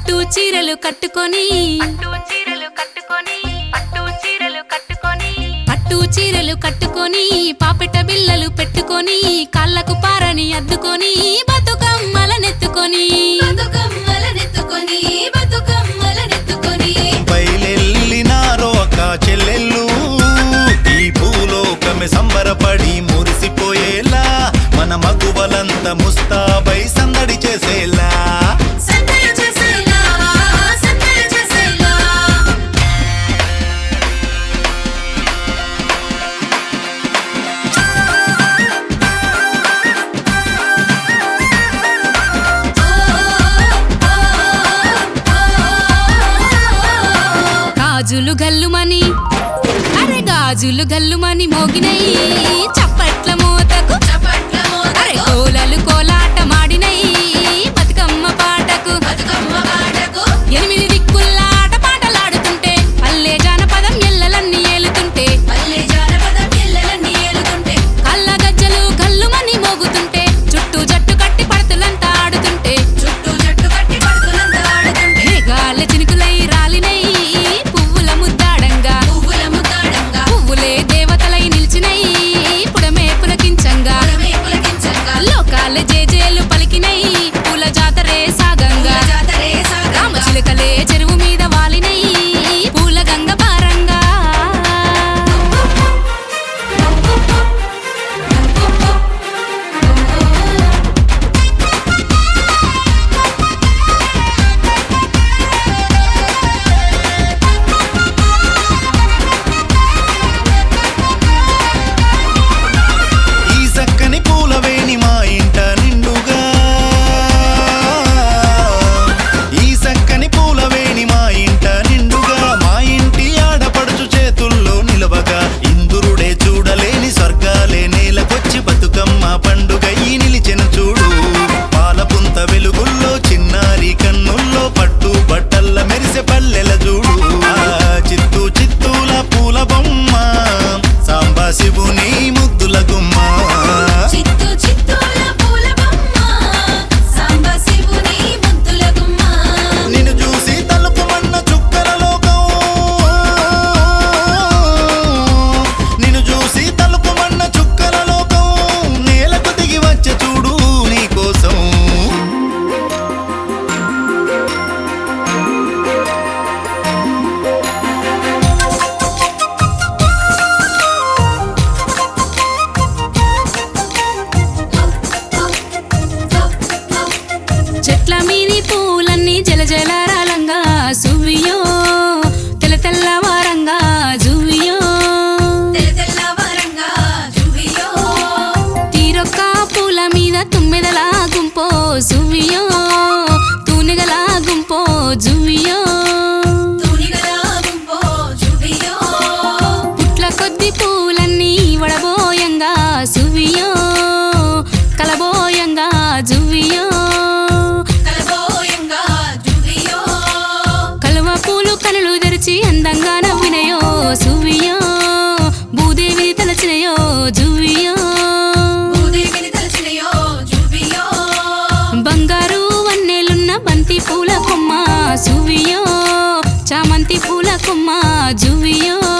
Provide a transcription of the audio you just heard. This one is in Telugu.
పట్టు చీరలు కట్టుకొని పట్టు చీరలు కట్టుకొని పట్టు చీరలు కట్టుకొని పట్టు చీరలు కట్టుకొని పాపెట బిల్లలు పెట్టుకొని కాళ్ళకు పారని అద్దుకొని బతుకమ్మలనెత్తుకొని బతుకమ్మలనెత్తుకొని బతుకమ్మలనెత్తుకొని బయలెల్లినారో అక్క చెల్లెళ్ళు ఈ భూలోకమే సంబరపడి మురిసిపోయేలా మన మగువలంత ముస్తాబై సందడి చేసేలా సందడి చేసేలా సందడి చేసేలా గాజులు గల్లుమని అరే గాజులు గల్లుమని మోగినై చప్పట్ల మోతకు చప్పట్ల అరే మోతకు కోలలు కోలాట మాడినై బతుకమ్మ పాటకు బతుకమ్మ పాటకు ఎనిమిది దిక్కుల్లా ఆట పాటలాడుతుంటే పల్లె జానపదం ఎల్లలన్నీ ఏలుతుంటే పల్లె జానపదం పిల్లలన్నీ ఏలుతుంటే కళ్ళ గజ్జలు గల్లుమని మోగుతుంటే చుట్టూ జట్టు కట్టి పడతులంతా ఆడుతుంటే చుట్టూ జట్టు కట్టి పడుతులంతా ఆడుతుంటే మేఘాల చినుకులై రాలినై పువ్వుల ముద్దాడంగా పువ్వుల ముద్దాడంగా పువ్వులే దేవతలై నిలిచినై పుడమే పులకించంగా పురమే పులకించంగా లోకాల జేజేలు పలికినై పూల జాతరే సాగంగా జాతరే సాగంగా రామచిలుకలే చెరువు మీద వాలినై పూల గంగ పారంగా ఈ సక్కని పూలవేణి మా ఇంట నిండుగా ఈ సక్కని పూలవేణి మా ఇంట నిండుగా మా ఇంటి ఆడపడుచు చేతుల్లో నిలవగా ఇందురుడే చూడలేని స్వర్గాలే నేలకొచ్చి బతుకమ్మ పండుగ ఈ నిలిచెను చూడు పాలపుంత వెలుగుల్లో చిన్నారి కన్నుల్లో పట్టు బట్టల్ల మెరిసె పల్లెల చూడు ఆ చిత్తూ చిత్తూల పూల బొమ్మ సాంబా శివుని ముద్దుల గుమ్మ చిత్తు చిత్తూల పూల బొమ్మ సాంబ శివుని ముద్దుల గుమ్మ నిన్ను చూసి తలుపుమన్న చుక్కల లోకం నిన్ను చూసి తలుపుమన్న చుక్కల లోకం నేలకు దిగి వచ్చే చూడు నీ కోసం చెట్ల మీది పూలన్నీ జల జలరాలంగా సువియో తెల్ల తెల్లవారంగా జువియో తెల్ల తెల్లవారంగా జువియో తీరొక్క పూల మీద తుమ్మెదలా గుంపో సువియో తూనెగల గుంపో జువియో తూనిగల గుంపో జువియో పుట్ల కొద్ది పూలన్నీ వడబోయంగా సువియో కలబోయంగా జువియో కలబోయంగా జువియో కలువ పూలు కనులు తెరిచి అందంగా నవ్వినయో సువియో భూదేవి తలచినయో జువియో భూదేవిని తలచినయో జువియో బంగారు వన్నెలున్న బంతి పూల కొమ్మ సువియో చామంతి పూల కొమ్మ జువియో